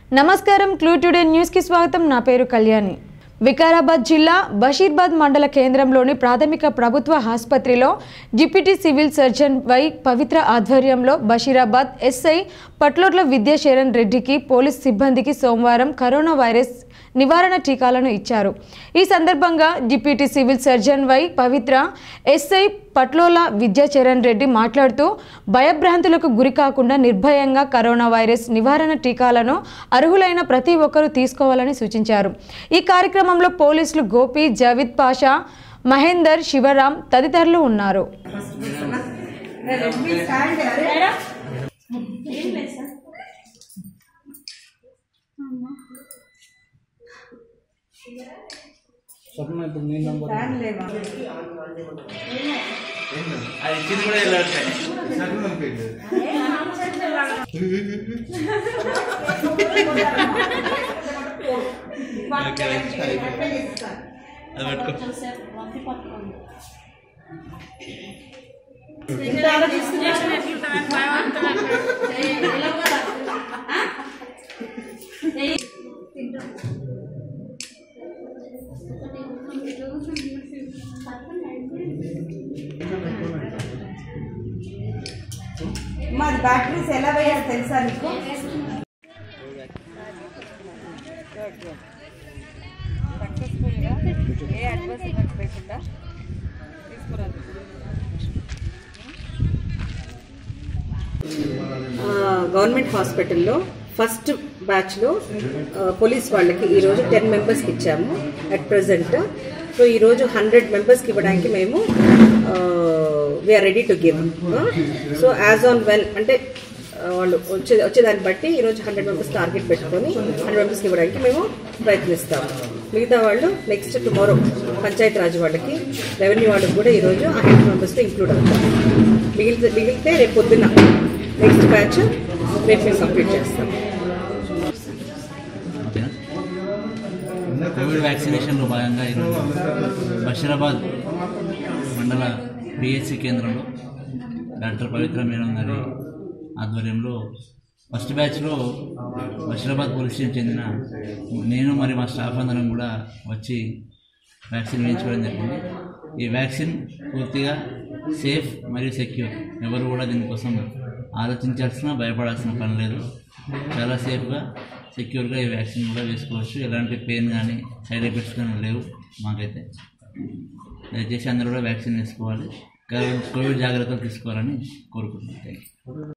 నమస్కారం clue today న్యూస్కి స్వాగతం నా పేరు కళ్యాణి వికారాబాద్ జిల్లా బషీర్బాద్ మండల కేంద్రంలోని ప్రాథమిక ప్రభుత్వ ఆసుపత్రిలో deputy civil surgeon Y Pavitra ఆధ్వర్యంలో బషీరాబాద్ ఎస్ఐ పట్లూర్ల విద్యాశరణ్ రెడ్డికి పోలీస్ సిబ్బందికి సోమవారం కరోనా వైరస్ నివారణ టీకాలను ఇచ్చారు ఈ సందర్భంగా deputy civil surgeon Y Pavitra SI Patlola Vidyacharan Reddy మాట్లాడుతూ భయభ్రాంతులకు గురి కాకుండా నిర్భయంగా కరోనా వైరస్ నివారణ టీకాలను అర్హులైన ప్రతి ఒక్కరూ తీసుకోవాలని సూచించారు ఈ కార్యక్రమంలో పోలీసులు గోపి జవిద్ పాషా మహేందర్ శివరాం తదితరులు ఉన్నారు స్వప్న ఇప్పుడు నీ నంబర్ అది ఇచ్చింది కూడా వెళ్ళట్లే అది పట్టుకో మాది బ్యాటరీస్ ఎలా వేయాలి తెలుసా నీకు సక్సెస్ఫుల్గా ఏ అడ్వర్స్ ఎఫెక్ట్ లేకుండా తీసుకురాదు గవర్నమెంట్ హాస్పిటల్లో ఫస్ట్ బ్యాచ్లో పోలీస్ వాళ్ళకి ఈరోజు టెన్ మెంబర్స్కి ఇచ్చాము అట్ ప్రజెంట్ సో ఈరోజు హండ్రెడ్ మెంబర్స్కి ఇవ్వడానికి మేము we are ready to give so as on when అంటే ఆ, వాళ్ళు వచ్చే వచ్చేదాన్ని బట్టి ఈరోజు హండ్రెడ్ మెంబర్స్ టార్గెట్ పెట్టుకొని హండ్రెడ్ మెంబర్స్కి ఇవ్వడానికి మేము ప్రయత్నిస్తాము మిగతా వాళ్ళు నెక్స్ట్ టుమారో పంచాయతీ రాజ్ వాళ్ళకి రెవెన్యూ వాళ్ళకి కూడా ఈరోజు ఆ హండ్రెడ్ మెంబర్స్తో ఇంక్లూడ్ అవుతాం మిగిలితే మిగిలితే రేపు పొద్దున్న నెక్స్ట్ బ్యాచ్ రేపు మేము కంప్లీట్ చేస్తాం ఓకేనా కోవిడ్ వ్యాక్సినేషన్లో భాగంగా ఈరోజు బషీరాబాద్ మండల పిహెచ్సి కేంద్రంలో డాక్టర్ పవిత్ర మేడం గారి ఆధ్వర్యంలో ఫస్ట్ బ్యాచ్లో బషీరాబాద్ పోలీస్ స్టేషన్ చెందిన నేను మరి మా స్టాఫ్ అందరం కూడా వచ్చి వ్యాక్సిన్ వేయించుకోవడం జరిగింది ఈ వ్యాక్సిన్ పూర్తిగా సేఫ్ మరియు సెక్యూర్ ఎవరు కూడా దీనికోసం ఆలోచించాల్సిన భయపడాల్సిన పని లేదు చాలా సేఫ్గా సెక్యూర్గా ఈ వ్యాక్సిన్ కూడా వేసుకోవచ్చు ఎలాంటి పెయిన్ కానీ సైడ్ ఎఫెక్ట్స్ కానీ లేవు మాకైతే దయచేసి అందరూ కూడా వ్యాక్సిన్ వేసుకోవాలి కోవిడ్ కోవిడ్ జాగ్రత్తలు తీసుకోవాలని కోరుకుంటున్నాను థ్యాంక్ యూ